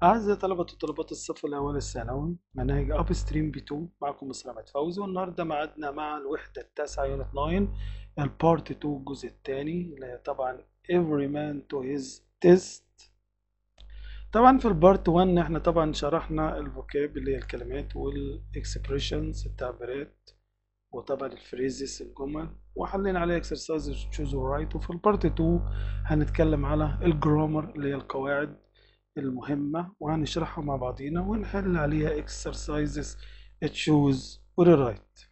أعزائي طلبة وطالبات الصف الأول الثانوي مناهج أب ستريم بي 2 معكم مستر أحمد فوزي والنهاردة معادنا مع الوحدة التاسعة يونت 9 البارت 2 الجزء الثاني اللي هي طبعا every man to his test طبعا في البارت 1 احنا طبعا شرحنا الفوكاب اللي هي الكلمات والاكسبريشنز التعبيرات وطبعا الفريزز الجمل وحلينا عليها اكسرسايز تشوز رايت وفي البارت 2 هنتكلم على الجرامر اللي هي القواعد المهمة وهنشرحها مع بعضينا ونحل عليها exercises choose rewrite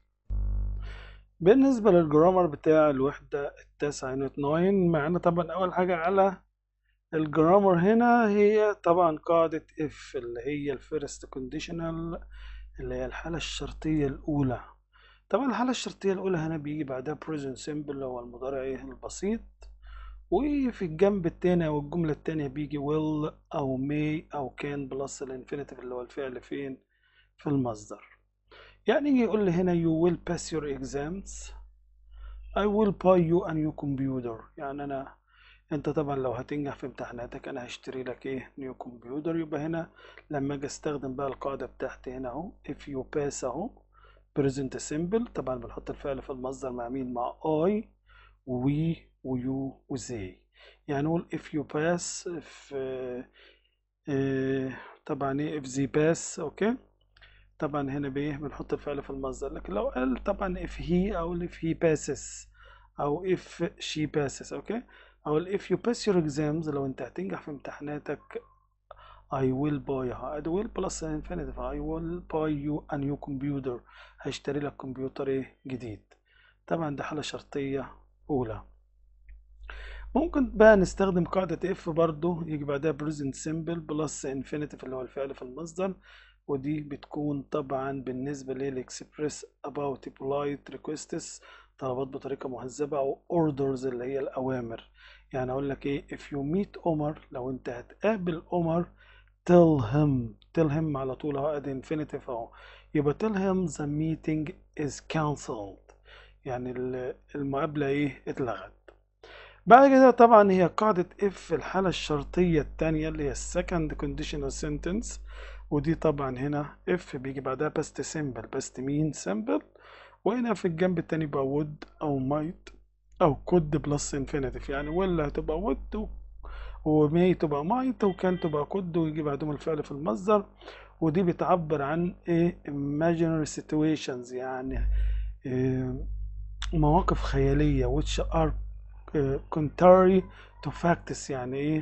بالنسبة للجرامر بتاع الوحدة التاسعة يونت 9 معانا طبعا أول حاجة على الجرامر هنا هي طبعا قاعدة if اللي هي الفيرست كونديشنال اللي هي الحالة الشرطية الأولى طبعا الحالة الشرطية الأولى هنا بيجي بعدها present simple اللي هو المضارع البسيط وفي الجنب التاني أو الجملة التانية بيجي will أو may أو can بلس الانفينيتيف اللي هو الفعل فين في المصدر يعني يجي يقول لي هنا you will pass your exams I will buy you a new computer يعني أنا أنت طبعا لو هتنجح في امتحاناتك أنا هشتري لك إيه نيو كمبيوتر يبقى هنا لما أجي أستخدم بقى القاعدة بتاعتي هنا أهو if you pass أهو present simple طبعا بنحط الفعل في المصدر مع مين مع I we ويو وزي يعني نقول if you pass if uh, uh, طبعا ايه if they pass اوكي طبعا هنا بايه بنحط الفعل في المصدر لكن لو قال طبعا if he او if he passes او if she passes اوكي او if you pass your exams لو انت هتنجح في امتحاناتك I will buy I will plus infinitive I will buy you a new computer هشتري لك كمبيوتر ايه جديد طبعا ده حالة شرطية أولى ممكن بقى نستخدم قاعدة if برضو يجي بعدها present simple plus infinitive اللي هو الفعل في المصدر ودي بتكون طبعا بالنسبة للإكسبريس about polite requests طلبات بطريقة مهذبة أو orders اللي هي الأوامر يعني أقول لك إيه if you meet عمر لو أنت هتقابل عمر tell him tell him على طول أهو أدي infinitive أهو يبقى tell him the meeting is cancelled يعني المقابلة إيه اتلغت بعد كده طبعا هي قاعدة if في الحالة الشرطية التانية اللي هي second conditional sentence ودي طبعا هنا if بيجي بعدها past simple past mean simple وهنا في الجنب التاني يبقى would أو might أو could plus infinitive يعني ولا هتبقى would ومي تبقى might وكان تبقى could ويجي بعدهم الفعل في المصدر ودي بتعبر عن ايه imaginary situations يعني إيه مواقف خيالية which are contrary to facts يعني ايه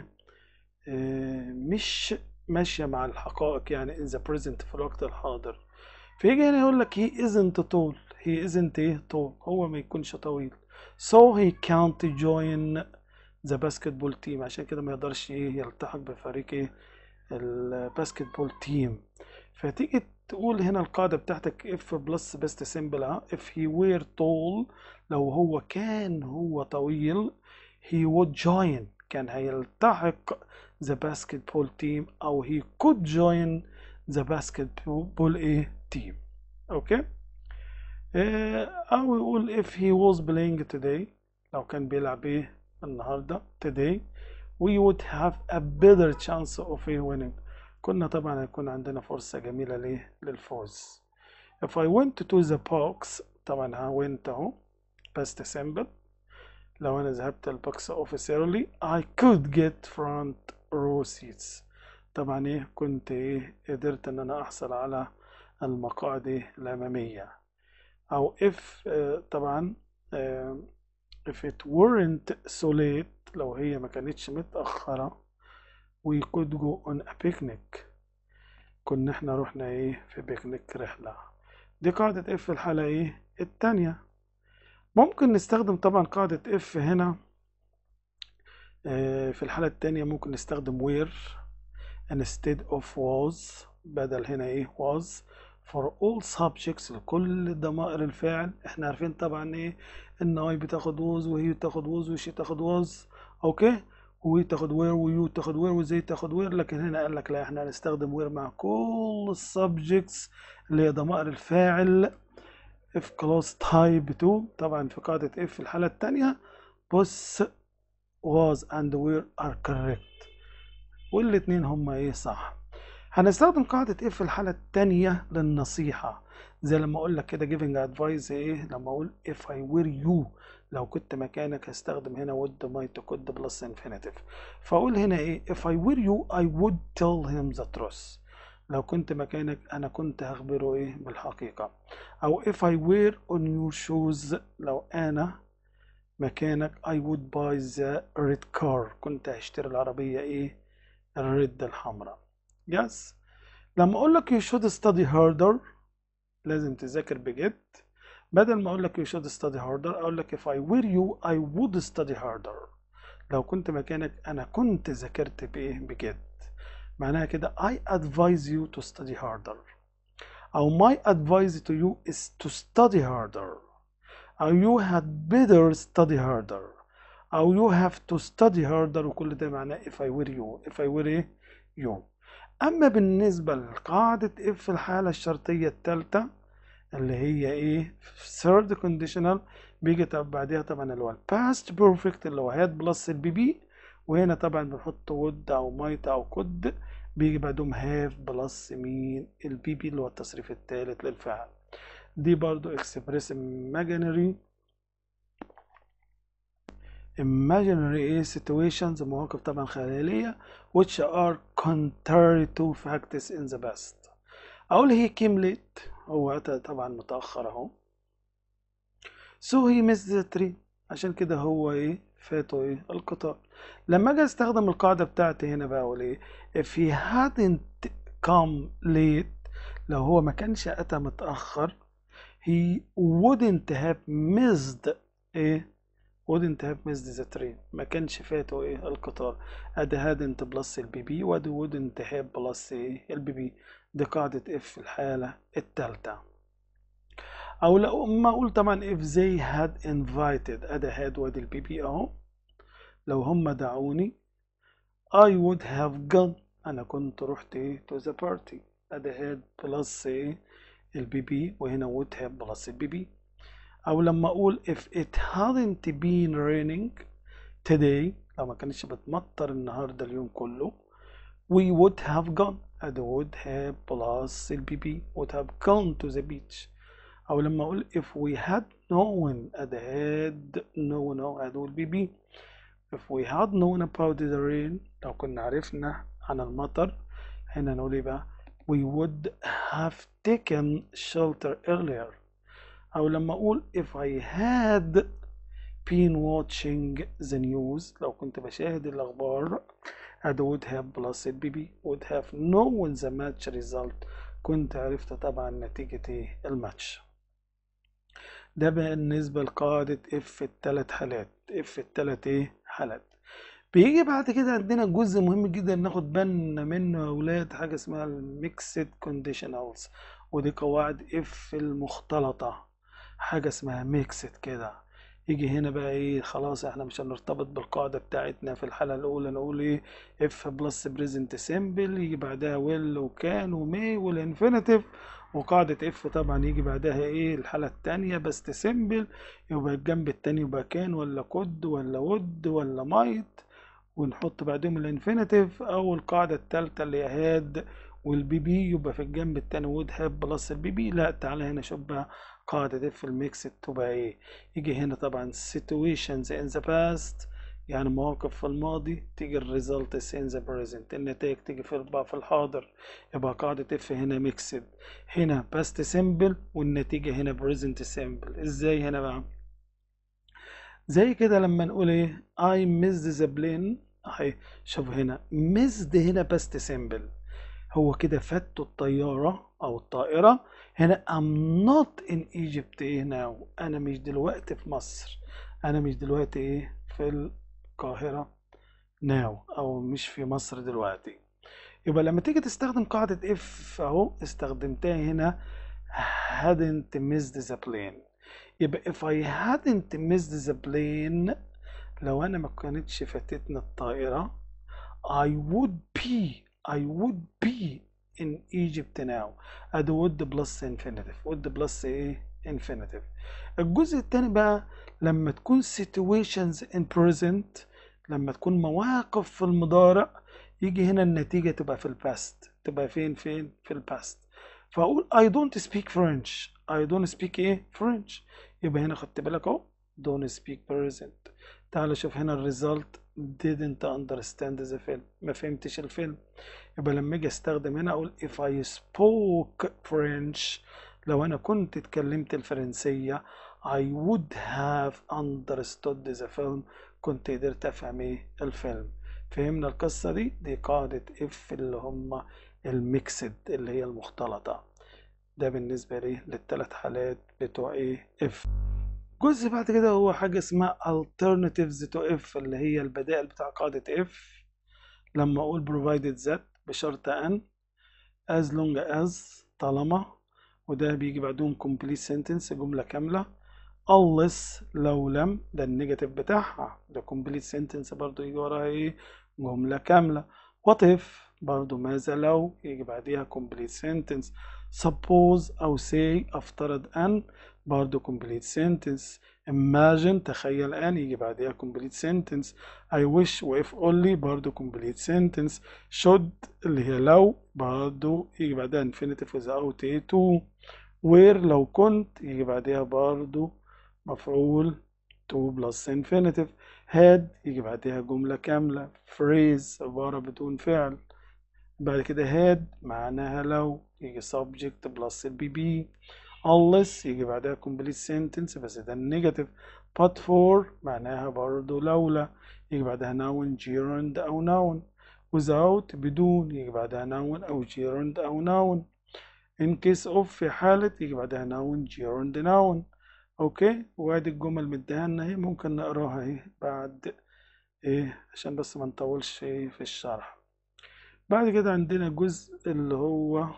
آه مش ماشية مع الحقائق يعني in the present في الوقت الحاضر فيجي هنا يقول لك he isn't tall he isn't ايه tall هو ما يكونش طويل so he can't join the basketball team عشان كده ما يقدرش ايه يلتحق بفريق ايه الباسكتبول تيم فتيجي تقول هنا القاعدة بتاعتك if بلس best simple ها if he were tall لو هو كان هو طويل he would join كان هيلتحق the basketball team أو he could join the basketball ايه team اوكي اه أو يقول if he was playing today لو كان بيلعب ايه النهاردة today we would have a better chance of winning كنا طبعا هيكون عندنا فرصة جميلة ليه للفوز if I went to the box طبعا ها went اهو past simple لو انا ذهبت البوكس اوفيس early I could get front row seats طبعا ايه كنت ايه قدرت ان انا احصل على المقاعد ايه الامامية او if آه طبعا آه if it weren't so late لو هي ما كانتش متأخرة we could go on a picnic كنا احنا رحنا ايه في بيكنيك رحلة دي قاعدة اف الحالة ايه التانية ممكن نستخدم طبعا قاعدة اف هنا اه في الحالة التانية ممكن نستخدم where instead of was بدل هنا ايه was for all subjects لكل ضمائر الفاعل احنا عارفين طبعا ايه ان اي بتاخد was وهي بتاخد was وشي تاخد was اوكي وي تاخد وير ويو تاخد وير وزي تاخد وير لكن هنا قال لك لا احنا هنستخدم وير مع كل السبجكتس اللي هي ضمائر الفاعل if clause type 2 طبعا في قاعدة if في الحالة التانية بص was and were are correct والاتنين هما ايه صح هنستخدم قاعدة if في الحالة التانية للنصيحة زي لما اقول لك كده giving advice ايه لما اقول if I were you لو كنت مكانك هستخدم هنا would might could plus infinitive فاقول هنا ايه if I were you I would tell him the truth لو كنت مكانك انا كنت هخبره ايه بالحقيقة او if I were on your shoes لو انا مكانك I would buy the red car كنت هشتري العربية ايه الريد الحمراء yes لما اقول لك you should study harder لازم تذاكر بجد بدل ما اقول لك you should study harder اقول لك if I were you I would study harder لو كنت مكانك انا كنت ذاكرت بايه بجد معناها كده I advise you to study harder أو my advice to you is to study harder أو you had better study harder أو you have to study harder وكل ده معناه if I were you if I were إيه you أما بالنسبة لقاعدة if في الحالة الشرطية الثالثة اللي هي إيه third conditional بيجي طب بعديها طبعا اللي هو ال past perfect اللي هو had plus البي بي وهنا طبعا بنحط would أو might أو could بيجي بعدهم have بلس مين البي بي اللي هو التصريف الثالث للفعل دي برضو express imaginary imaginary ايه situations مواقف طبعا خيالية which are contrary to facts in the past أقول هي came late هو أتى طبعا متأخر أهو so he missed the tree عشان كده هو ايه فاته ايه القطار لما اجي استخدم القاعدة بتاعتي هنا بقى اقول ايه if he hadn't come late لو هو ما كانش اتى متأخر he wouldn't have missed ايه wouldn't have missed the train ما كانش فاته ايه القطار ادي hadn't بلس البي بي وادي wouldn't have بلس ايه البي بي دي قاعدة if في الحالة التالتة او لو ما اقول طبعا if they had invited ادي had وادي البي بي اهو لو هم دعوني I would have gone انا كنت رحت ايه to the party ادي had بلس ايه البي بي وهنا would have بلس البي بي او لما اقول if it hadn't been raining today لو ما كانش بتمطر النهارده اليوم كله we would have gone ادي would have بلس البي بي would have gone to the beach او لما اقول if we had known ادي had known اهو ادي البي بي if we had known about the rain لو كنا عرفنا عن المطر هنا نقول ايه بقى we would have taken shelter earlier أو لما أقول if I had been watching the news لو كنت بشاهد الأخبار أدي would have plus البي بي would have known the match result كنت عرفت طبعا نتيجة إيه الماتش ده بالنسبة لقاعدة if في التلات حالات if في التلات إيه حالات بيجي بعد كده عندنا جزء مهم جدا ناخد بالنا منه يا أولاد حاجة اسمها الميكسد كونديشنالز ودي قواعد if المختلطة حاجة اسمها ميكسد كده يجي هنا بقى ايه خلاص احنا مش هنرتبط بالقاعدة بتاعتنا في الحالة الأولى نقول ايه اف بلس بريزنت سيمبل يجي بعدها ويل وكان ومي والانفينيتيف وقاعدة اف طبعا يجي بعدها ايه الحالة التانية بس سيمبل يبقى الجنب التاني يبقى كان ولا كود ولا ود ولا مايت ونحط بعدهم الانفينيتيف او القاعدة التالتة اللي هي هاد والبي بي يبقى في الجنب التاني وود هاب بلس البي بي لا تعالى هنا شوف بقى قاعدة اف الميكس تبقى ايه يجي هنا طبعا situations in the past يعني مواقف في الماضي تيجي الريزلتس in the present النتائج تيجي في بقى في الحاضر يبقى قاعدة اف هنا ميكسد هنا past simple والنتيجة هنا present simple ازاي هنا بقى زي كده لما نقول ايه I missed the plane اهي شوف هنا missed هنا past simple هو كده فات الطيارة أو الطائرة هنا I'm not in Egypt now أنا مش دلوقتي في مصر أنا مش دلوقتي إيه في القاهرة now أو مش في مصر دلوقتي يبقى لما تيجي تستخدم قاعدة if أهو استخدمتها هنا hadn't missed the plane يبقى if I hadn't missed the plane لو أنا ما كانتش فاتتنا الطائرة I would be I would be in Egypt now ادي would plus infinitive would plus ايه infinitive الجزء التاني بقى لما تكون situations in present لما تكون مواقف في المضارع يجي هنا النتيجة تبقى في الباست تبقى فين فين في الباست فاقول I don't speak French I don't speak ايه French يبقى هنا خدت بالك اهو don't speak present تعال شوف هنا الريزلت didn't understand the film ما فهمتش الفيلم يبقى لما اجي استخدم هنا اقول if I spoke French لو انا كنت اتكلمت الفرنسية I would have understood the film كنت قدرت افهم ايه الفيلم فهمنا القصة دي دي قاعدة اف اللي هم الميكسد اللي هي المختلطة ده بالنسبة لي للثلاث حالات بتوع ايه اف جزء بعد كده هو حاجة اسمها alternatives to if اللي هي البدائل بتاع قاعدة if لما اقول provided that بشرط ان as long as طالما وده بيجي بعدهم complete sentence جملة كاملة unless لو لم ده النيجاتيف بتاعها ده complete sentence برضو يجي وراها ايه جملة كاملة what if برضو ماذا لو يجي بعديها complete sentence suppose أو say أفترض أن برضو complete sentence imagine تخيل أن يجي بعديها complete sentence I wish و if only برضو complete sentence should اللي هي لو برضو يجي بعدها infinitive without a to where لو كنت يجي بعديها برضو مفعول to plus infinitive had يجي بعدها جملة كاملة phrase عبارة بدون فعل بعد كده had معناها لو يجي subject plus البي بي unless يجي بعدها complete sentence بس ده النيجاتيف but for معناها برضو لولا يجي بعدها noun gerund أو noun without بدون يجي بعدها noun أو gerund أو noun in case of في حالة يجي بعدها noun gerund noun اوكي وادي الجمل مديها لنا اهي ممكن نقراها اهي بعد ايه عشان بس ما نطولش ايه في الشرح بعد كده عندنا جزء اللي هو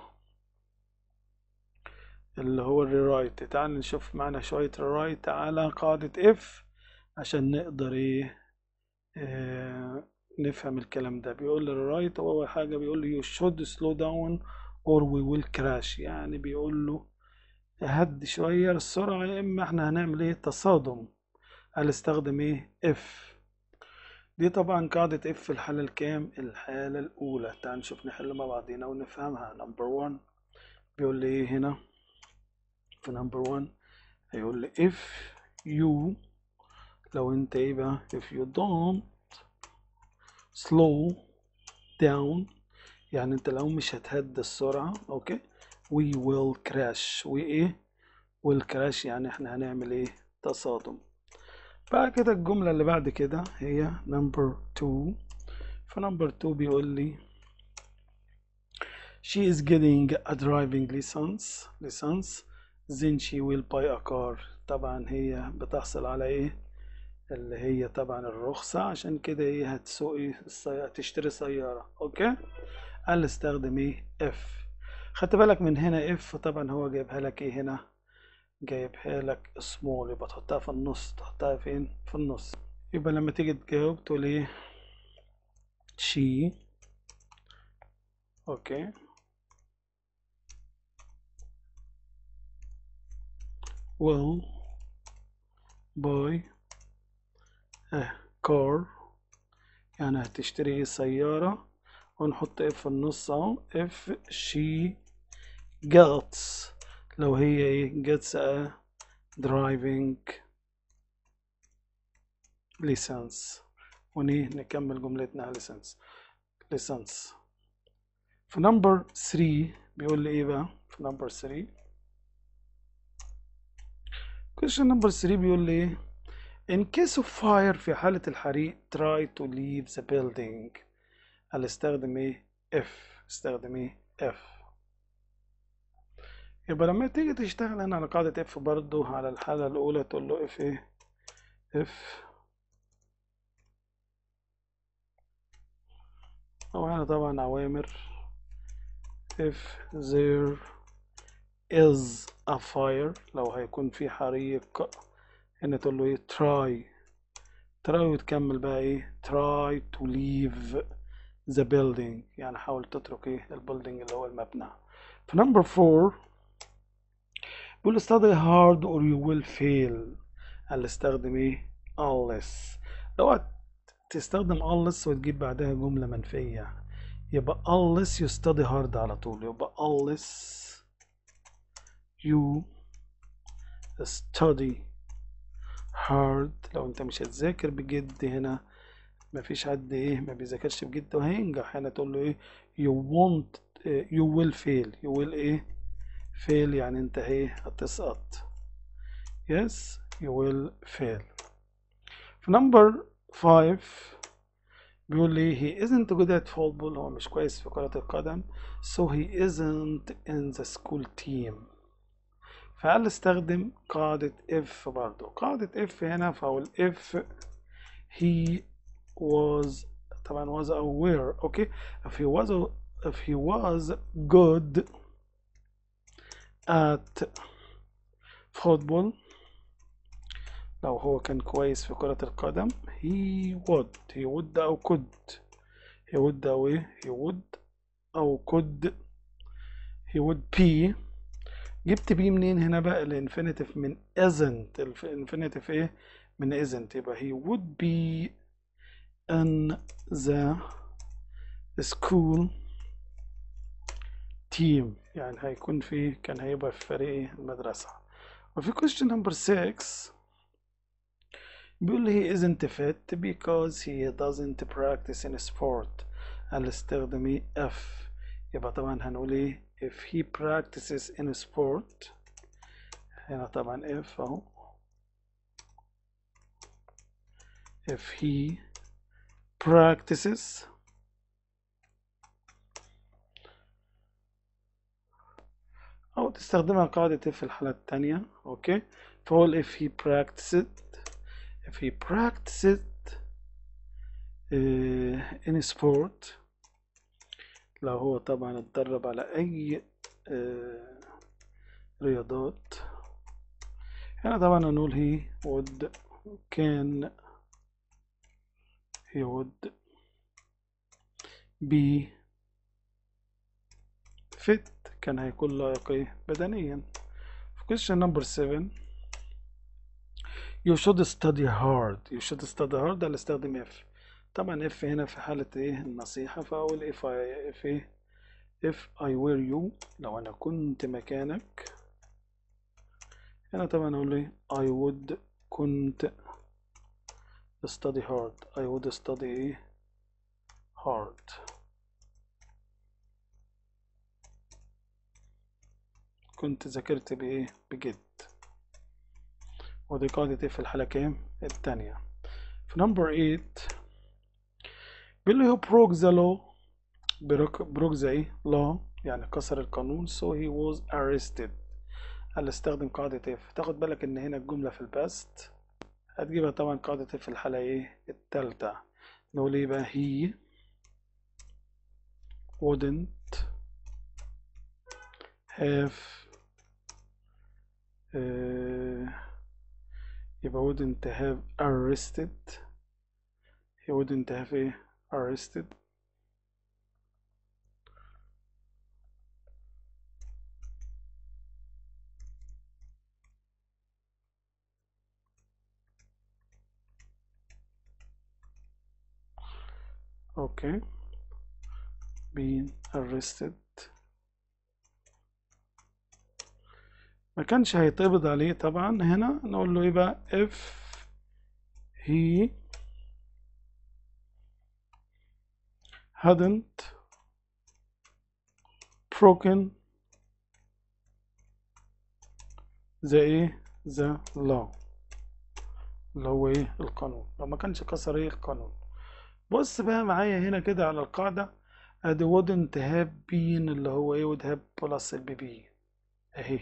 اللي هو الريرايت تعال نشوف معنا شوية ريرايت على قاعدة اف عشان نقدر ايه, إيه نفهم الكلام ده بيقول لي الريرايت هو اول حاجة بيقول لي you should slow down or we will crash يعني بيقول له هدي شوية السرعة يا إما إحنا هنعمل إيه تصادم هل استخدم إيه إف دي طبعا قاعدة إف في الحالة الكام الحالة الأولى تعال نشوف نحل مع بعضينا ونفهمها نمبر 1 بيقول لي إيه هنا في نمبر 1 هيقول لي if you لو أنت إيه بقى if you don't slow down يعني أنت لو مش هتهدى السرعة أوكي we will crash وإيه will crash يعني إحنا هنعمل إيه تصادم بعد كده الجملة اللي بعد كده هي number two في number two بيقول لي she is getting a driving license license then she will buy a car طبعا هي بتحصل على ايه اللي هي طبعا الرخصة عشان كده ايه هتسوقي السيارة تشتري سيارة اوكي قال استخدم ايه اف خدت بالك من هنا اف طبعا هو جايبها لك ايه هنا جايبها لك سمول يبقى تحطها في النص تحطها فين في النص يبقى لما تيجي تجاوب تقول ايه she اوكي will buy a car يعني هتشتري سيارة ونحط اف في النص اهو if she gets لو هي ايه gets a driving license ونيه نكمل جملتنا على license license في نمبر 3 بيقول لي ايه بقى في نمبر 3 question نمبر 3 بيقول لي ايه in case of fire في حالة الحريق try to leave the building هل استخدم ايه if استخدم ايه if يبقى لما تيجي تشتغل هنا على قاعدة اف برضو على الحالة الأولى تقول له اف ايه اف أو هنا طبعا أوامر if there is a fire لو هيكون في حريق هنا تقول له ايه try try وتكمل بقى ايه try to leave the building يعني حاول تترك ايه البيلدينج اللي هو المبنى في نمبر 4 بيقول study hard or you will fail قال استخدم ايه unless لو تستخدم unless وتجيب بعدها جملة منفية يبقى unless you study hard على طول يبقى unless you study hard لو انت مش هتذاكر بجد هنا مفيش حد ايه ما بيذاكرش بجد وهينجح هنا تقول له ايه you won't eh, you will fail you will ايه fail يعني انت ايه هتسقط yes you will fail في number 5 بيقول لي he isn't good at football هو مش كويس في كرة القدم so he isn't in the school team فقال استخدم قاعدة if برضو قاعدة if هنا فهو if he was طبعا was aware okay if he was if he was good at football لو هو كان كويس في كرة القدم he would he would أو could he would أو إيه he would أو could he would be جبت بي منين هنا بقى الانفينيتيف من isn't الانفينيتيف ايه من isn't يبقى he would be in the school team يعني هيكون في كان هيبقى في فريق المدرسة وفي question number 6 بيقول لي he isn't fit because he doesn't practice in sport هنستخدم ايه if يبقى طبعا هنقول ايه if he practices in sport هنا طبعا if اهو if he practices أو تستخدمها قاعدة if في الحالة التانية أوكي فقول if he practiced if he practiced uh, in sport لو هو طبعا اتدرب على أي uh, رياضات هنا طبعا هنقول he would can he would be fit كان هيكون لائق بدنيا في question number 7 you should study hard you should study hard ده اللي استخدم if طبعا if هنا في حالة ايه النصيحة فأقول if I if ايه if I were you لو أنا كنت مكانك هنا طبعا أقول ايه I would كنت study hard I would study ايه hard كنت ذاكرت بإيه بجد ودي قاعدة إيه في الحالة كام التانية في نمبر 8 بيقول لي هو broke the law broke the إيه law يعني كسر القانون so he was arrested قال استخدم قاعدة if تاخد بالك إن هنا الجملة في الباست هتجيبها طبعا قاعدة if في الحالة إيه التالتة نقول إيه بقى he wouldn't have uh, يبقى wouldn't have arrested he wouldn't have a arrested okay been arrested ما كانش هيتقبض عليه طبعا هنا نقول له ايه بقى if he hadn't broken the ايه the law اللي هو ايه القانون لو ما كانش كسر ايه القانون بص بقى معايا هنا كده على القاعدة ادي wouldn't have been اللي هو ايه would have plus البي بي اهي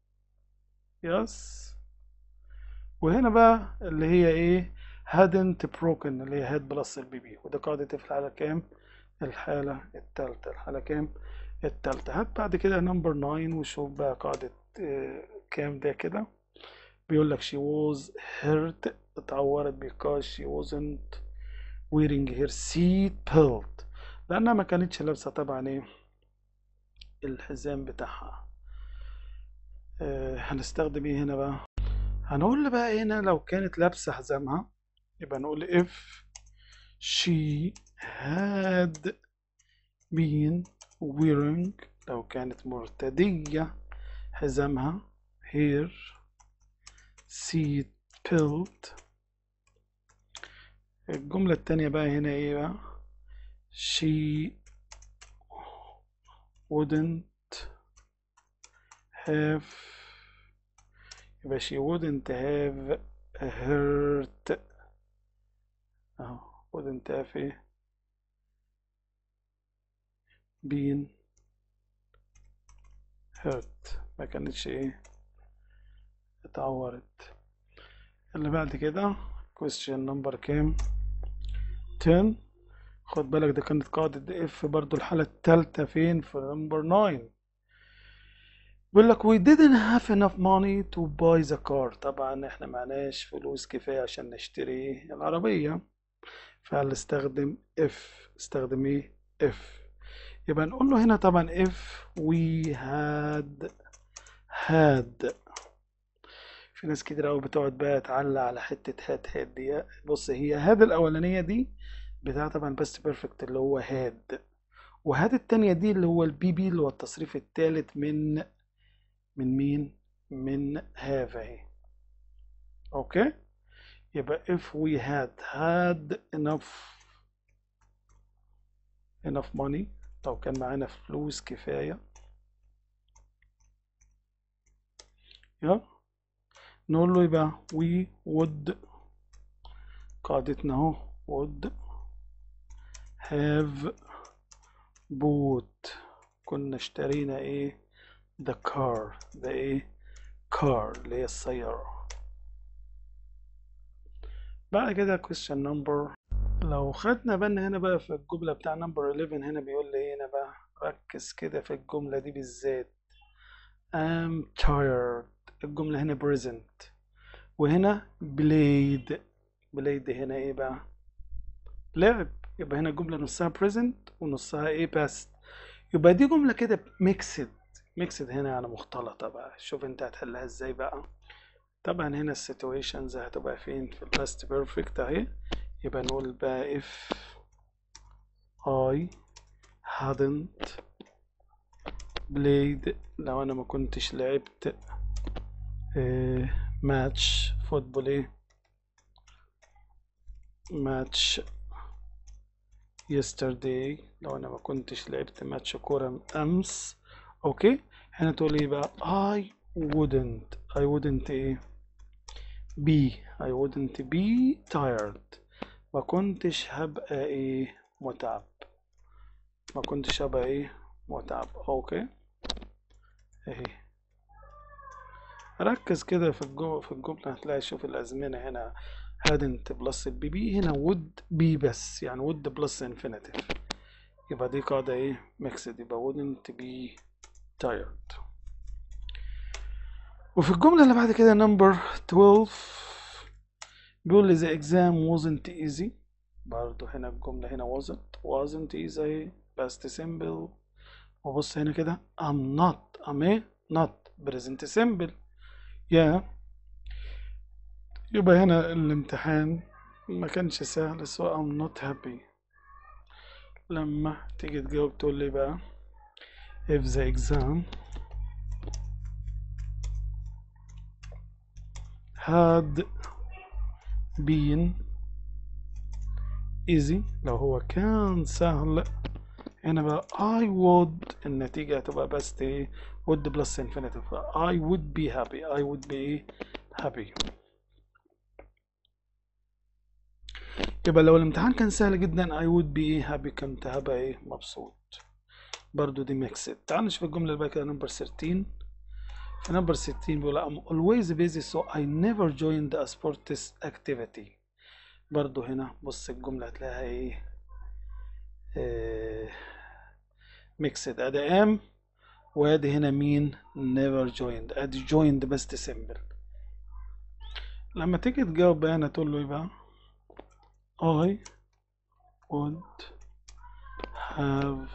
يس وهنا بقى اللي هي ايه hadn't broken اللي هي had بلس البي بي وده قاعدة في الحالة كام الحالة التالتة الحالة كام التالتة هات بعد كده نمبر 9 وشوف بقى قاعدة آه كام ده كده بيقول لك she was hurt اتعورت because she wasn't wearing her seat belt لأنها ما كانتش لابسة طبعا ايه الحزام بتاعها آه هنستخدم ايه هنا بقى هنقول بقى هنا لو كانت لابسة حزامها يبقى نقول if she had been wearing لو كانت مرتدية حزامها here seat belt الجملة التانية بقى هنا ايه بقى she wouldn't have يبقى she wouldn't have hurt اهو wouldn't have ايه been hurt ما كانتش ايه اتعورت اللي بعد كده question number كام 10 خد بالك ده كانت قاعدة اف برضو الحالة التالتة فين في نمبر 9 بيقول لك we didn't have enough money to buy the car طبعا احنا معناش فلوس كفاية عشان نشتري العربية فهل استخدم if استخدم ايه if يبقى نقول له هنا طبعا if we had had في ناس كتير قوي بتقعد بقى تعلق على حتة هاد هاد دي بص هي هاد الأولانية دي بتاع طبعا بس بيرفكت اللي هو هاد وهاد التانية دي اللي هو البي بي اللي هو التصريف التالت من من مين؟ من have اهي اوكي يبقى if we had had enough enough money لو كان معانا فلوس كفاية يا نقول له يبقى we would قاعدتنا اهو would have bought كنا اشترينا ايه the car ده ايه car اللي هي السيارة بعد كده question number لو خدنا بالنا هنا بقى في الجملة بتاع number 11 هنا بيقول لي ايه هنا بقى ركز كده في الجملة دي بالذات I'm tired الجملة هنا present وهنا played played هنا ايه بقى لعب يبقى هنا الجملة نصها present ونصها ايه past يبقى دي جملة كده mixed mixed هنا يعني مختلطة بقى شوف انت هتحلها ازاي بقى طبعا هنا السيتويشنز هتبقى فين في الباست بيرفكت اهي يبقى نقول بقى if I hadn't played لو انا ما كنتش لعبت ماتش فوتبول ايه ماتش yesterday لو انا ما كنتش لعبت ماتش كورة امس اوكي هنا تقول ايه بقى I wouldn't I wouldn't ايه be I wouldn't be tired ما كنتش هبقى ايه متعب ما كنتش هبقى ايه متعب اوكي اهي ركز كده في الجملة في الجملة هتلاقي شوف الأزمنة هنا hadn't بلس البي بي هنا would be بس يعني would بلس infinitive يبقى دي قاعدة ايه mixed يبقى wouldn't be tired وفي الجملة اللي بعد كده number 12 بيقول لي the exam wasn't easy برضو هنا الجملة هنا wasn't wasn't easy past simple وبص هنا كده I'm not I'm ايه not present simple يا يبقى هنا الامتحان ما كانش سهل سواء I'm not happy لما تيجي تجاوب تقول لي بقى if the exam had been easy لو هو كان سهل هنا بقى I would النتيجة هتبقى بس ايه would plus infinitive I would be happy I would be happy يبقى لو الامتحان كان سهل جدا I would be happy كنت هبقى ايه مبسوط برضو دي ميكسد تعال نشوف الجملة اللي بقى كده نمبر 13 في نمبر 16 بيقول I'm always busy so I never joined a sports activity برضو هنا بص الجملة هتلاقيها ايه, إيه ميكسد ادي am وادي هنا مين never joined ادي joined بس simple لما تيجي تجاوب بقى هنا تقول له ايه بقى I would have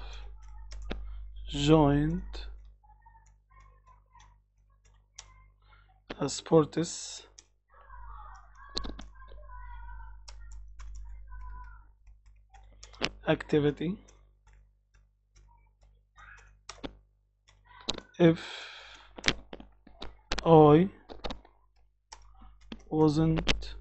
joined a sports activity if I wasn't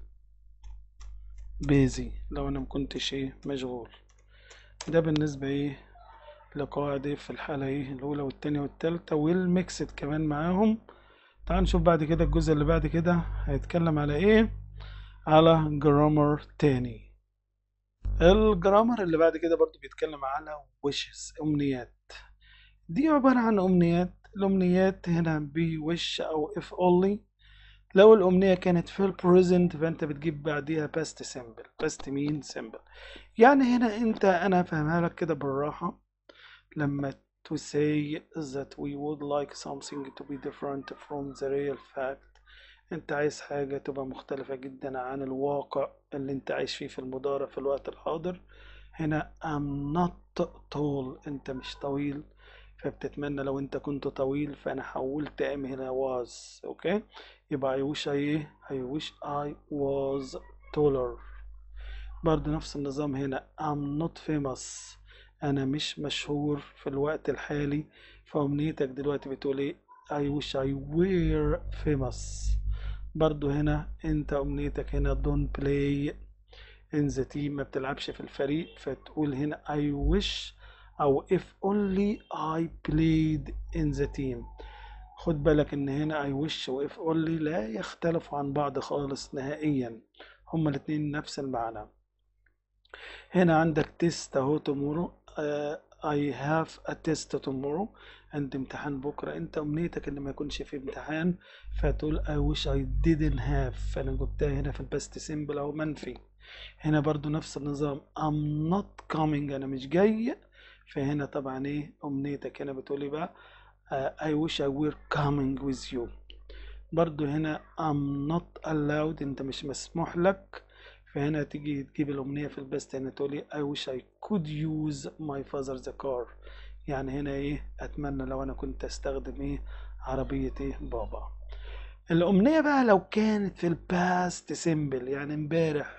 busy لو انا مكنتش ايه مشغول ده بالنسبة ايه لقواعد ايه في الحالة ايه الاولى والتانية والتالتة والميكسد كمان معاهم تعال نشوف بعد كده الجزء اللي بعد كده هيتكلم على ايه على جرامر تاني الجرامر اللي بعد كده برضو بيتكلم على wishes امنيات دي عبارة عن امنيات الامنيات هنا بي wish او if only لو الامنية كانت في البريزنت فانت بتجيب بعديها past simple past mean simple يعني هنا انت انا فاهمها لك كده بالراحة لما to say that we would like something to be different from the real fact انت عايز حاجة تبقى مختلفة جدا عن الواقع اللي انت عايش فيه في المضارع في الوقت الحاضر هنا I'm not tall انت مش طويل فبتتمنى لو انت كنت طويل فانا حولت ام هنا was اوكي يبقى I wish I ايه I wish I was taller برضه نفس النظام هنا I'm not famous انا مش مشهور في الوقت الحالي فامنيتك دلوقتي بتقول ايه I wish I were famous برضو هنا انت امنيتك هنا don't play in the team ما بتلعبش في الفريق فتقول هنا I wish او if only I played in the team خد بالك ان هنا I wish و if only لا يختلفوا عن بعض خالص نهائيا هما الاتنين نفس المعنى هنا عندك تيست اهو tomorrow uh, I have a test tomorrow عندي امتحان بكرة انت امنيتك ان ما يكونش في امتحان فتقول I wish I didn't have فانا جبتها هنا في الباست سيمبل او منفي هنا برضو نفس النظام I'm not coming انا مش جاي فهنا طبعا ايه امنيتك هنا بتقولي بقى uh, I wish I were coming with you برضو هنا I'm not allowed انت مش مسموح لك فهنا تيجي تجيب الأمنية في البست هنا تقولي I wish I could use my father's car يعني هنا ايه أتمنى لو أنا كنت أستخدم ايه عربية ايه بابا الأمنية بقى لو كانت في الباست سيمبل يعني امبارح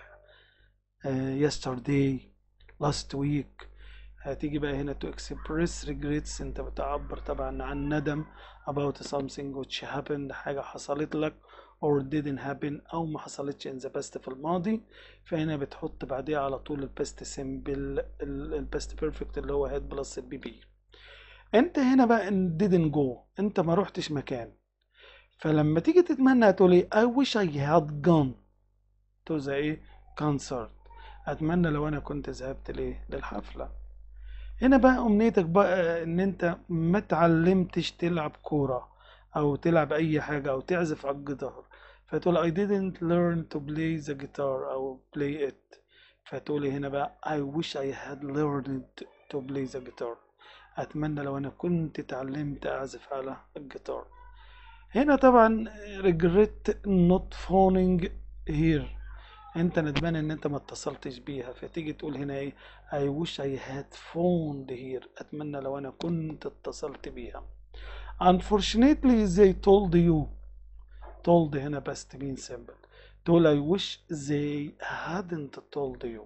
uh, yesterday last week هتيجي بقى هنا to express regrets انت بتعبر طبعا عن ندم about something which happened حاجة حصلت لك or didn't happen او ما حصلتش in the past في الماضي فهنا بتحط بعديها على طول الباست سيمبل الباست بيرفكت اللي هو هيد بلس البي بي انت هنا بقى ان didn't go انت ما روحتش مكان فلما تيجي تتمنى هتقولي I wish I had gone to the ايه concert اتمنى لو انا كنت ذهبت ليه للحفلة هنا بقى امنيتك بقى ان انت ما تعلمتش تلعب كورة او تلعب اي حاجة او تعزف على الجيتار فتقول I didn't learn to play the guitar او play it فتقولي هنا بقى I wish I had learned to play the guitar اتمنى لو انا كنت اتعلمت اعزف على الجيتار هنا طبعا regret not phoning here انت ندمان ان انت ما اتصلتش بيها فتيجي تقول هنا ايه I wish I had phoned here اتمنى لو انا كنت اتصلت بيها unfortunately they told you told هنا past mean simple تقول I wish they hadn't told you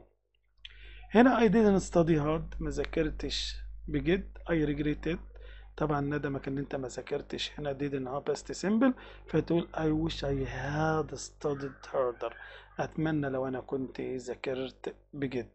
هنا I didn't study hard ما ذاكرتش بجد I regretted طبعا ندمك ان انت ما ذاكرتش هنا didn't ها past simple فتقول I wish I had studied harder اتمنى لو انا كنت ذاكرت بجد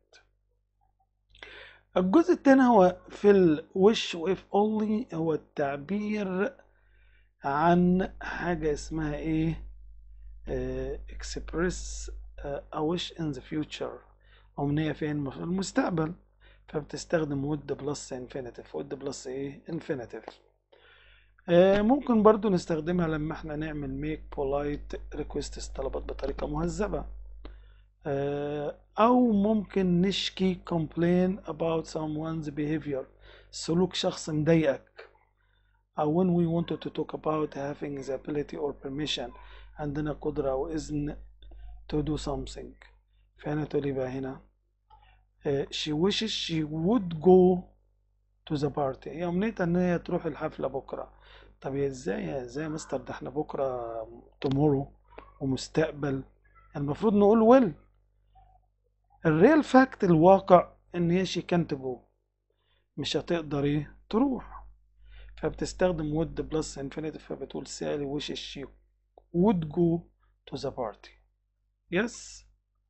الجزء الثاني هو في الوش واف اونلي هو التعبير عن حاجة اسمها ايه اه express a wish in the future أمنية فين في المستقبل فبتستخدم would بلس infinitive would بلس ايه infinitive اه ممكن برضو نستخدمها لما احنا نعمل make polite requests طلبات بطريقة مهذبة اه او ممكن نشكي complain about someone's behavior سلوك شخص مضايقك او when we wanted to talk about having the ability or permission عندنا قدرة او اذن to do something فهنا تقولي بقى هنا uh, she wishes she would go to the party هي امنيتها ان هي تروح الحفلة بكرة طب ازاي ازاي يا مستر ده احنا بكرة tomorrow ومستقبل المفروض نقول will الريال فاكت الواقع ان هي شي كانت جو مش هتقدر ايه تروح فبتستخدم would plus infinitive فبتقول سالي wishes she would go to the party yes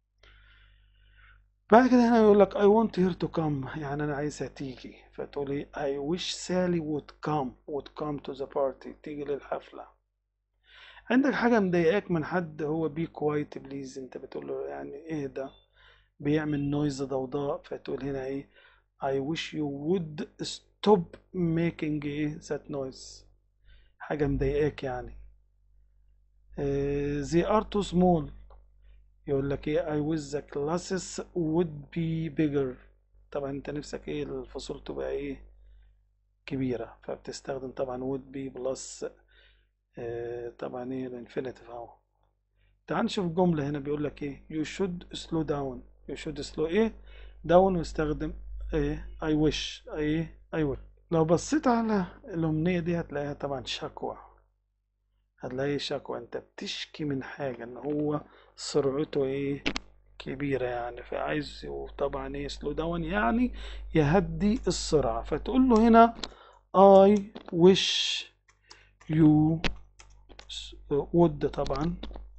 بعد كده هنا يقول لك I want her to come يعني أنا عايزها تيجي فتقولي I wish Sally would come would come to the party تيجي للحفلة عندك حاجة مضايقاك من حد هو be quiet please انت بتقول له يعني اهدى بيعمل نويز ضوضاء فتقول هنا ايه I wish you would stop making ايه that noise حاجة مضايقاك يعني uh, they are too small يقول لك ايه I wish the classes would be bigger طبعا انت نفسك ايه الفصول تبقى ايه كبيرة فبتستخدم طبعا would be plus آه طبعا ايه الانفينيتيف اهو تعال نشوف جملة هنا بيقول لك ايه you should slow down you should slow ايه down واستخدم ايه I wish ايه I wish لو بصيت على الأمنية دي هتلاقيها طبعا شكوى هتلاقي شكوى انت بتشكي من حاجة ان هو سرعته ايه كبيرة يعني فعايز طبعا ايه سلو داون يعني يهدي السرعة فتقول له هنا I wish you would طبعا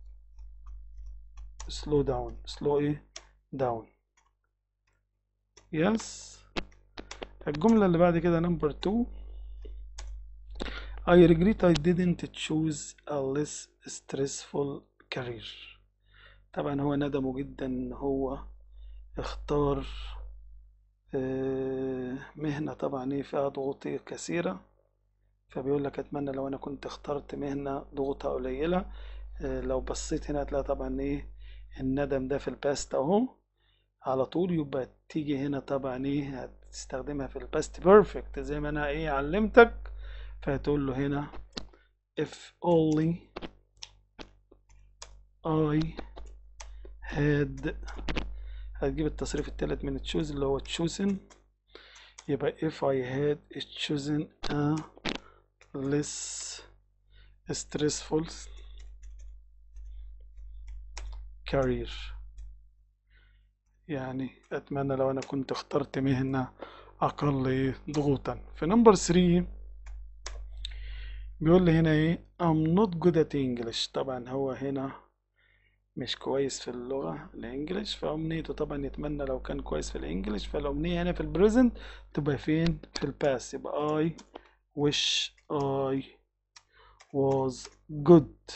slow down slow ايه down yes الجملة اللي بعد كده number two I regret I didn't choose a less stressful career طبعا هو ندمه جدا ان هو اختار مهنة طبعا ايه فيها ضغوط كثيرة فبيقول لك اتمنى لو انا كنت اخترت مهنة ضغوطها قليلة لو بصيت هنا هتلاقي طبعا ايه الندم ده في الباست اهو على طول يبقى تيجي هنا طبعا ايه هتستخدمها في الباست بيرفكت زي ما انا ايه علمتك فهتقول له هنا if only I had هتجيب التصريف التالت من تشوز اللي هو chosen يبقى if I had chosen a less stressful career يعني أتمنى لو أنا كنت اخترت مهنة أقل ضغوطا في نمبر 3 بيقول لي هنا ايه I'm not good at English طبعا هو هنا مش كويس في اللغة الانجليش فأمنيته طبعا يتمنى لو كان كويس في الانجليش فالأمنية هنا في البريزنت تبقى فين في الباس يبقى I wish I was good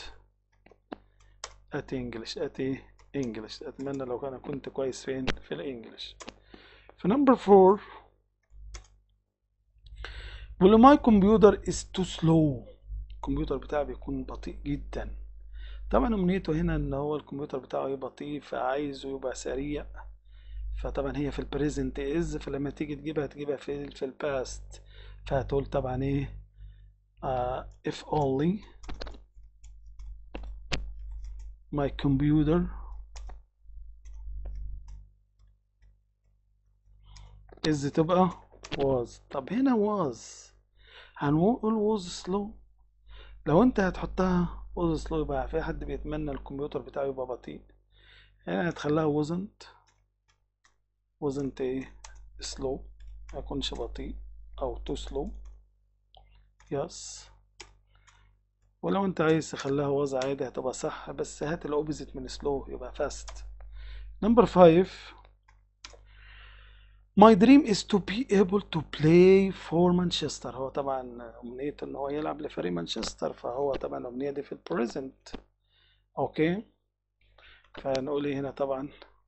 at English at ايه English أتمنى لو أنا كنت كويس فين في الانجليش في نمبر فور بيقول my computer is too slow الكمبيوتر بتاعي بيكون بطيء جدا طبعا امنيته هنا ان هو الكمبيوتر بتاعه يبقى بطيء فعايزه يبقى سريع فطبعا هي في البريزنت از فلما تيجي تجيبها تجيبها في في الباست فهتقول طبعا ايه uh, if only my computer is تبقى was طب هنا was هنقول was slow لو انت هتحطها was slow يبقى في حد بيتمنى الكمبيوتر بتاعه يبقى بطيء هنا هتخليها wasn't wasn't ايه slow ما يكونش بطيء او too slow yes ولو انت عايز تخليها was عادي هتبقى صح بس هات الاوبزيت من slow يبقى fast number five My dream is to be able to play for Manchester هو طبعا أمنيته إن هو يلعب لفريق مانشستر فهو طبعا الأمنية دي في البريزنت أوكي فنقول إيه هنا طبعا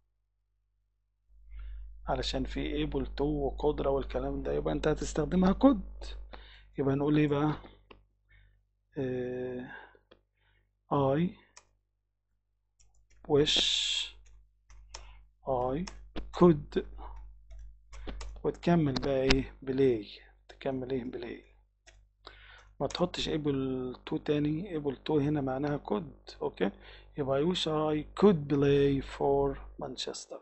علشان في able to وقدرة والكلام ده يبقى أنت هتستخدمها could يبقى نقول إيه بقى آه I wish I could وتكمل بقى ايه بلاي تكمل ايه بلاي ما تحطش able to تاني able to هنا معناها could اوكي يبقى I wish I could play for Manchester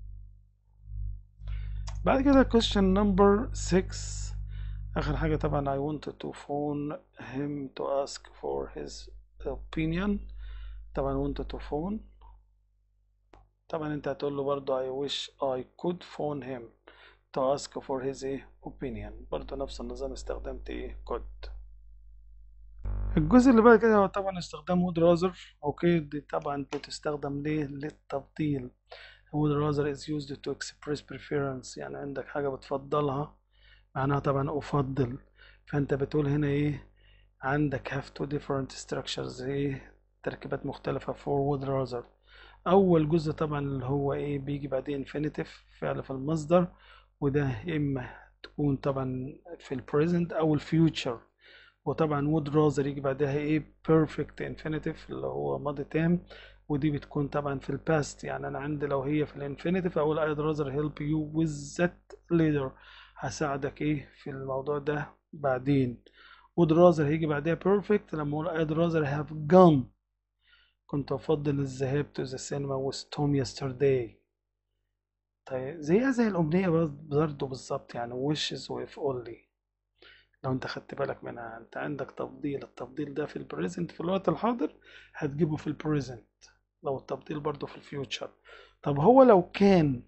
بعد كده question number 6 آخر حاجة طبعا I wanted to phone him to ask for his opinion طبعا wanted to phone طبعا انت هتقول له برضو I wish I could phone him to ask for his ايه opinion برضه نفس النظام استخدمت ايه could الجزء اللي بعد كده هو طبعا استخدام would rather اوكي دي طبعا بتستخدم ليه للتفضيل would rather is used to express preference يعني عندك حاجة بتفضلها معناها طبعا أفضل فأنت بتقول هنا إيه عندك have two different structures إيه تركيبات مختلفة for would rather أول جزء طبعا اللي هو إيه بيجي بعدين infinitive فعل في المصدر وده إما تكون طبعا في البريزنت أو الفيوتشر وطبعا would rather يجي بعدها إيه perfect infinitive اللي هو ماضي تام ودي بتكون طبعا في الباست يعني أنا عندي لو هي في الانفينيتيف أقول I'd rather help you with that later هساعدك إيه في الموضوع ده بعدين would rather هيجي بعدها perfect لما أقول I'd rather have gone كنت أفضل الذهاب to the cinema with Tom yesterday طيب زيها زي الأمنية برضه بالظبط يعني wishes و if only لو انت خدت بالك منها انت عندك تفضيل التفضيل ده في البريزنت في الوقت الحاضر هتجيبه في البريزنت لو التفضيل برضه في الفيوتشر طب هو لو كان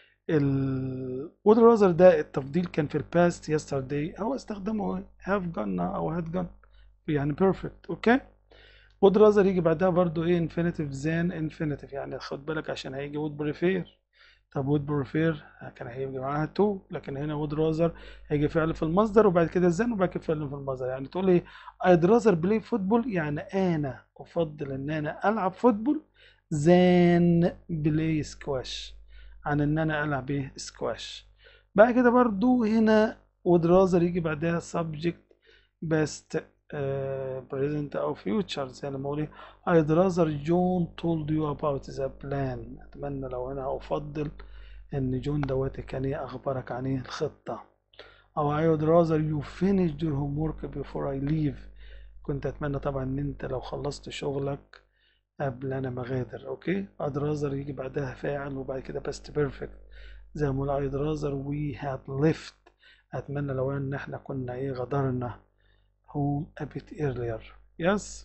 ال would rather ده التفضيل كان في الباست yesterday هو استخدمه have gone او had gone يعني perfect اوكي would rather يجي بعدها برضو ايه infinitive than infinitive يعني خد بالك عشان هيجي would prefer طب would prefer كان هيجي معاها to لكن هنا would rather هيجي فعل في المصدر وبعد كده than وبعد كده فعل في المصدر يعني تقول ايه I'd rather play football يعني انا افضل ان انا العب فوتبول than play squash عن ان انا العب ايه سكواش بعد كده برضو هنا would rather يجي بعدها subject best uh, present او future زي ما اقول I'd rather John told you about the plan اتمنى لو انا افضل ان جون دوت كان ايه اخبرك عن ايه الخطة او I would rather you finished your homework before I leave كنت اتمنى طبعا ان انت لو خلصت شغلك قبل انا ما اغادر اوكي I'd rather يجي بعدها فاعل وبعد كده past perfect زي ما قلنا I'd rather we had left اتمنى لو ان احنا كنا ايه غادرنا home a bit earlier yes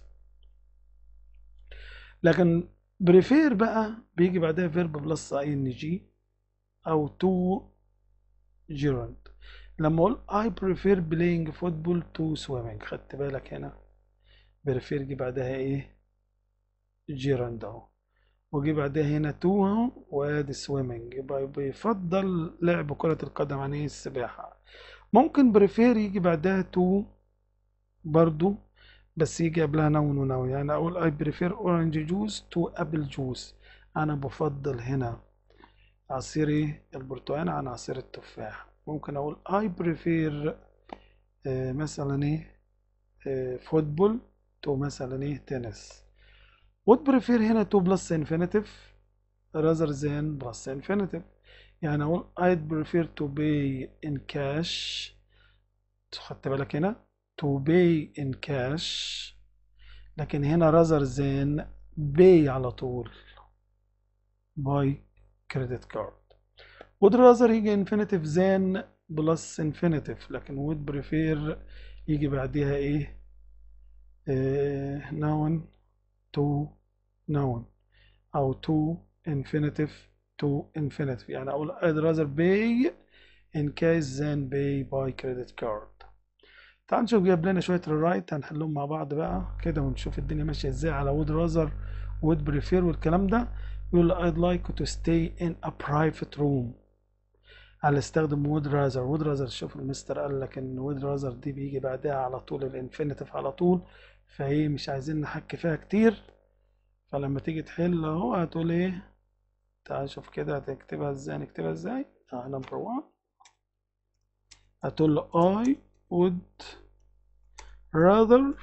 لكن prefer بقى بيجي بعدها verb plus ing او to gerund لما اقول I prefer playing football to swimming خدت بالك هنا prefer يجي بعدها ايه جيراند اهو وجي بعدها هنا تو اهو وادي سويمنج يبقى بيفضل لعب كرة القدم عن ايه السباحة ممكن بريفير يجي بعدها تو برضو بس يجي قبلها نون ونون يعني اقول اي بريفير اورنج جوز تو ابل جوز انا بفضل هنا عصير ايه البرتقال عن عصير التفاح ممكن اقول اي بريفير آه مثلا ايه آه فوتبول تو مثلا ايه تنس would prefer هنا to plus infinitive rather than plus infinitive يعني أقول I'd prefer to pay in cash خدت بالك هنا to pay in cash لكن هنا rather than pay على طول by credit card would rather يجي infinitive than plus infinitive لكن would prefer يجي بعدها ايه آه noun to noun أو to infinitive to infinitive يعني أقول I'd rather pay in case than pay by credit card تعال نشوف جايب لنا شوية rewrite هنحلهم مع بعض بقى كده ونشوف الدنيا ماشية ازاي على would rather would prefer والكلام ده يقول I'd like to stay in a private room على استخدم would rather would rather شوف المستر قال لك ان would rather دي بيجي بعدها على طول الانفينيتيف على طول فايه مش عايزين نحكي فيها كتير فلما تيجي تحل اهو هتقول ايه تعال شوف كده هتكتبها ازاي نكتبها ازاي اه نمبر 1 هتقول له I would rather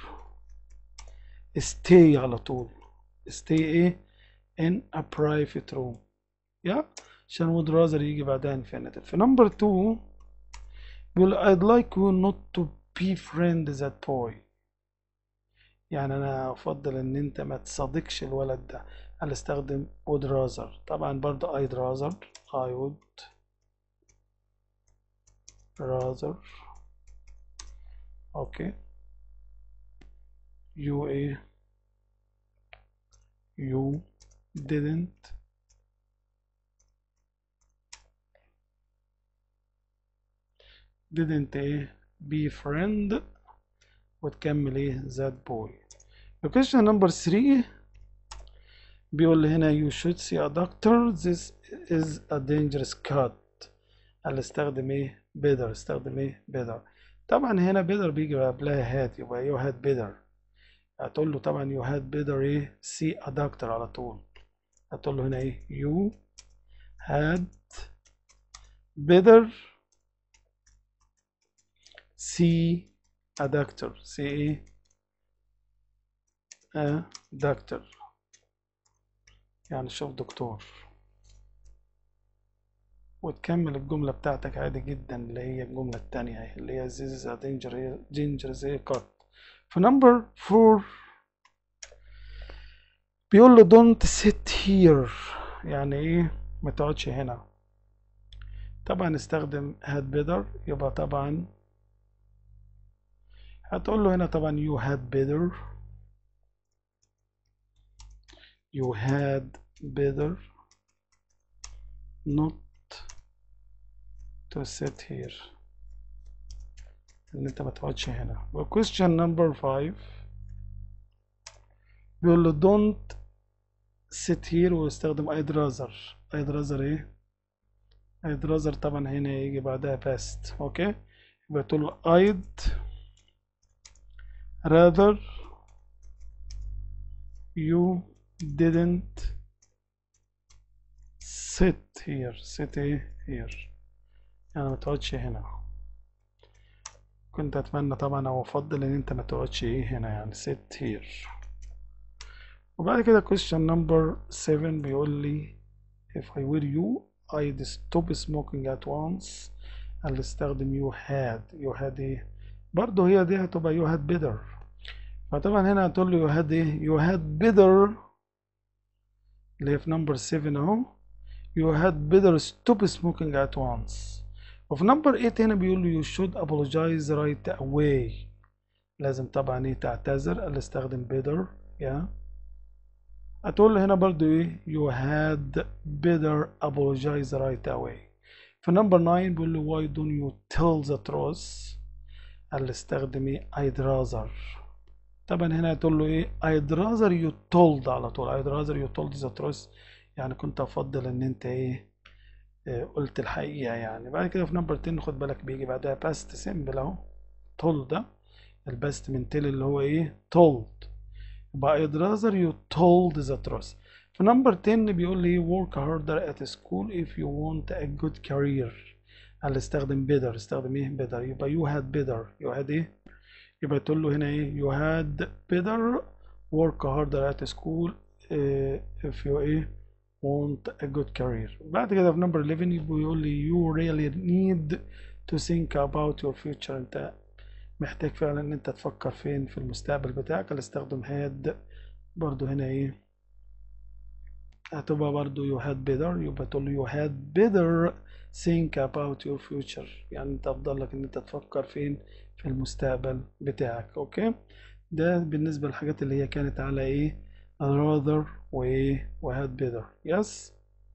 stay على طول stay ايه in a private room يا عشان would rather يجي بعدها infinitive في نمبر 2 بيقول I'd like you not to be friend that boy يعني انا افضل ان انت ما تصادقش الولد ده انا استخدم would rather طبعا برضو I'd rather I would rather اوكي you ايه you didn't didn't ايه be friend وتكمل ايه that boy question number 3 بيقول لي هنا you should see a doctor this is a dangerous cut قال استخدم ايه better استخدم ايه better طبعا هنا better بيجي قبلها had يبقى you had better هتقول له طبعا you had better ايه see a doctor على طول هتقول له هنا ايه you had better see a doctor see ايه a doctor يعني شوف دكتور وتكمل الجملة بتاعتك عادي جدا اللي هي الجملة التانية اهي اللي هي this is a danger dangerous cut في نمبر فور بيقول له don't sit here يعني ايه ما تقعدش هنا طبعا استخدم had better يبقى طبعا هتقول له هنا طبعا you had better you had better not to sit here ان انت ما تقعدش هنا و question number 5 بيقول له don't sit here واستخدم I'd rather I'd rather ايه I'd rather طبعا هنا يجي بعدها best اوكي يبقى تقول له I'd rather you didn't sit here sit ايه here يعني ما تقعدش هنا كنت اتمنى طبعا او افضل ان انت ما تقعدش ايه هنا يعني sit here وبعد كده question number 7 بيقول لي if I were you I'd stop smoking at once قال استخدم you had you had ايه برضه هي دي هتبقى you had better فطبعا هنا هتقول له you had ايه you had better اللي هي في number 7 اهو you had better stop smoking at once وفي نمبر 8 هنا بيقول له you should apologize right away لازم طبعا ايه تعتذر قال استخدم better يا yeah. هتقول له هنا برضو ايه you had better apologize right away في نمبر 9 بيقول له why don't you tell the truth قال استخدم ايه I'd rather طبعا هنا هتقول له ايه I'd rather you told على طول I'd rather you told the truth يعني كنت افضل ان انت ايه قلت الحقيقة يعني بعد كده في نمبر 10 خد بالك بيجي بعدها باست سيمبل اهو told ده الباست من تل اللي هو ايه told يبقى I'd rather you told the truth في نمبر 10 بيقول لي work harder at school if you want a good career قال استخدم better استخدم ايه better يبقى you had better you had ايه يبقى تقول له هنا ايه you had better work harder at school uh, if you ايه want a good career بعد كده في نمبر 11 بيقول لي you really need to think about your future انت محتاج فعلا ان انت تفكر فين في المستقبل بتاعك اللي استخدم had برضو هنا ايه هتبقى برضو you had better يبقى تقول له you had better think about your future يعني انت افضل لك ان انت تفكر فين في المستقبل بتاعك اوكي ده بالنسبة للحاجات اللي هي كانت على ايه rather وايه وهاد better يس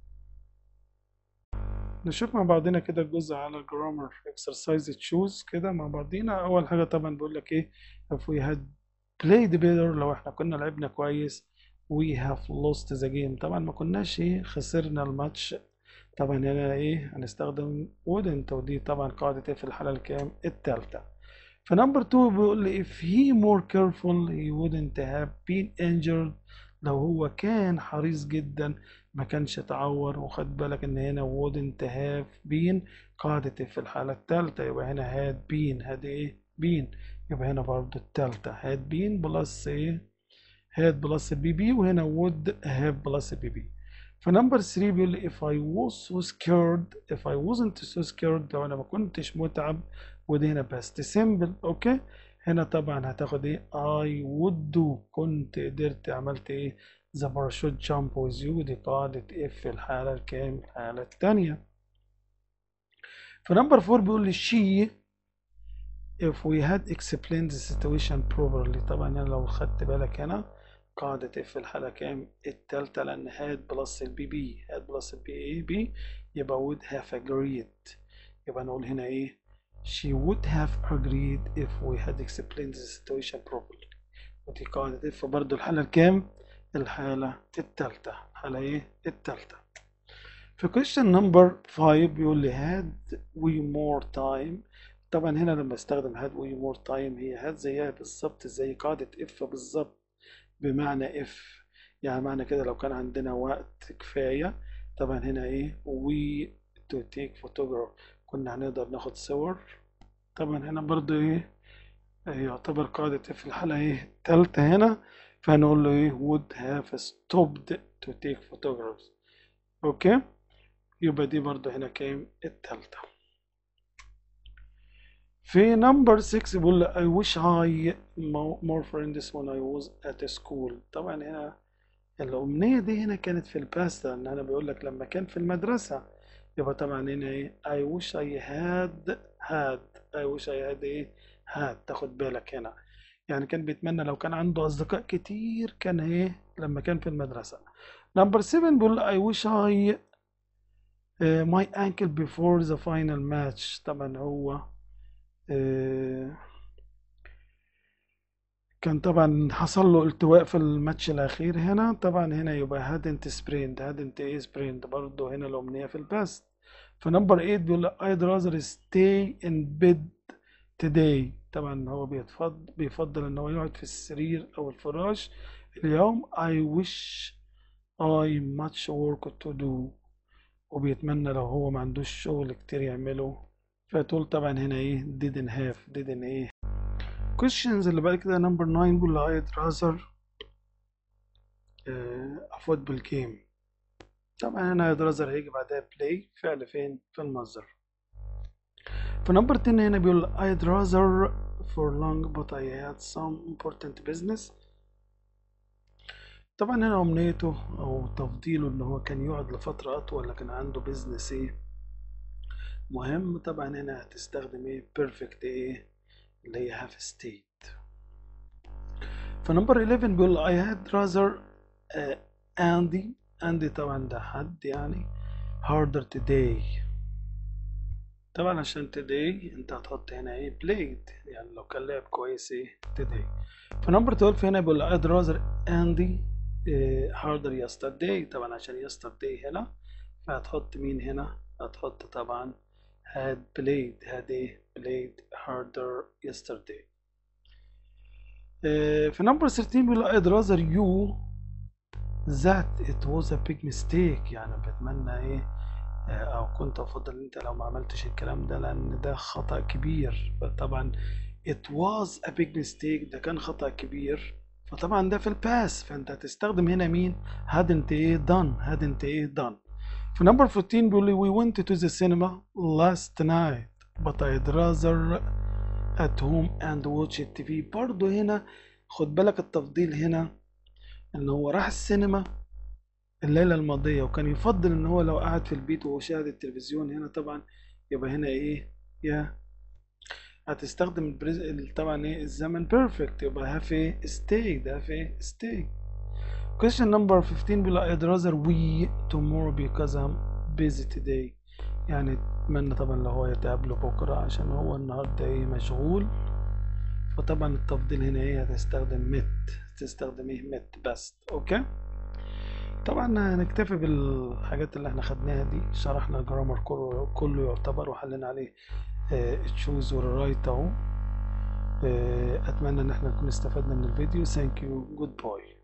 نشوف مع بعضنا كده الجزء على grammar exercise choose كده مع بعضينا اول حاجة طبعا بقول لك ايه if we had played better لو احنا كنا لعبنا كويس we have lost the game طبعا ما كناش ايه خسرنا الماتش طبعا هنا ايه هنستخدم wouldn't ودي طبعا قاعدة ايه في الحالة الكام التالتة فنمبر 2 بيقول لي if he more careful he wouldn't have been injured لو هو كان حريص جدا ما كانش اتعور وخد بالك ان هنا wouldn't have been قاعدة في الحالة التالتة يبقى هنا had been had ايه been يبقى هنا برضو التالتة had been بلس ايه had بلس البي بي وهنا would have بلس البي بي فنمبر 3 بيقول لي if I was so scared if I wasn't so scared لو انا ما كنتش متعب ودي هنا بس simple اوكي هنا طبعا هتاخد ايه I would do كنت قدرت عملت ايه the parachute jump with you دي قاعدة اف في الحالة الكام الحالة التانية فنمبر 4 بيقول لي she if we had explained the situation properly طبعا انا لو خدت بالك هنا قاعدة اف في الحالة كام التالتة لأن هاد بلس البي بي هاد بلس البي اي بي يبقى would have agreed يبقى نقول هنا ايه she would have agreed if we had explained the situation properly ودي قاعدة if برضه الحالة الكام؟ الحالة التالتة الحالة ايه؟ التالتة في question number 5 بيقول لي had we more time طبعا هنا لما استخدم had we more time هي had زيها بالظبط زي قاعدة if بالظبط بمعنى if يعني معنى كده لو كان عندنا وقت كفاية طبعا هنا ايه we to take photograph كنا هنقدر ناخد صور طبعا هنا برضو ايه يعتبر قاعدة في الحالة ايه التالتة هنا فهنقول له ايه would have stopped to take photographs اوكي يبقى دي برضو هنا كام التالتة في نمبر 6 بيقول لي I wish I more friends when I was at school طبعا هنا الأمنية دي هنا كانت في الباست لأن أنا بيقول لك لما كان في المدرسة يبقى طبعا هنا إيه I wish I had had I wish I had إيه had تاخد بالك هنا يعني كان بيتمنى لو كان عنده أصدقاء كتير كان إيه لما كان في المدرسة نمبر 7 بيقول I wish I uh, my ankle before the final match طبعا هو uh, كان طبعا حصل له التواء في الماتش الأخير هنا طبعا هنا يبقى hadn't sprained hadn't ايه sprained برضه هنا الأمنية في الباست فنمبر 8 بيقول I'd rather stay in bed today طبعا هو بيتفضل بيفضل ان هو يقعد في السرير او الفراش اليوم I wish I much work to do وبيتمنى لو هو ما عندوش شغل كتير يعمله فتقول طبعا هنا ايه didn't have didn't ايه questions اللي بعد كده نمبر 9 بيقول I'd rather uh, a football game طبعا هنا I'd rather هيجي بعدها play فعل فين في المصدر في نمبر 10 هنا بيقول I'd rather for long but I had some important business طبعا هنا أمنيته أو تفضيله إن هو كان يقعد لفترة أطول لكن عنده بيزنس إيه مهم طبعا هنا هتستخدم إيه perfect إيه اللي هي have stayed فنمبر 11 بيقول I had rather uh, Andy Andy طبعا ده حد يعني harder today طبعا عشان today انت هتحط هنا ايه played يعني لو كان لعب كويس ايه today فنمبر 12 هنا بيقول I'd rather Andy uh, harder yesterday طبعا عشان yesterday هنا فهتحط مين هنا هتحط طبعا had played had ايه played harder yesterday uh, في نمبر 13 بيقول I'd rather you that it was a big mistake يعني بتمنى ايه او كنت افضل انت لو ما عملتش الكلام ده لان ده خطأ كبير فطبعا it was a big mistake ده كان خطأ كبير فطبعا ده في الباس فانت هتستخدم هنا مين hadn't ايه done hadn't ايه done في نمبر 14 بيقول لي we went to the cinema last night but I'd rather at home and watch TV برضه هنا خد بالك التفضيل هنا ان هو راح السينما الليلة الماضية وكان يفضل ان هو لو قعد في البيت وهو شاهد التلفزيون هنا طبعا يبقى هنا ايه يا هتستخدم البريز... طبعا ايه الزمن بيرفكت يبقى have ايه stay ده have ايه stay question number 15 بيقول I'd rather we tomorrow because I'm busy today يعني اتمنى طبعا لو هو يتقابله بكرة عشان هو النهاردة ايه مشغول فطبعا التفضيل هنا ايه هتستخدم مت تستخدم ايه مت بس اوكي طبعا هنكتفي بالحاجات اللي احنا خدناها دي شرحنا الجرامر كله كله يعتبر وحلينا عليه تشوز والرايت اهو اتمنى ان احنا نكون استفدنا من الفيديو ثانك يو جود باي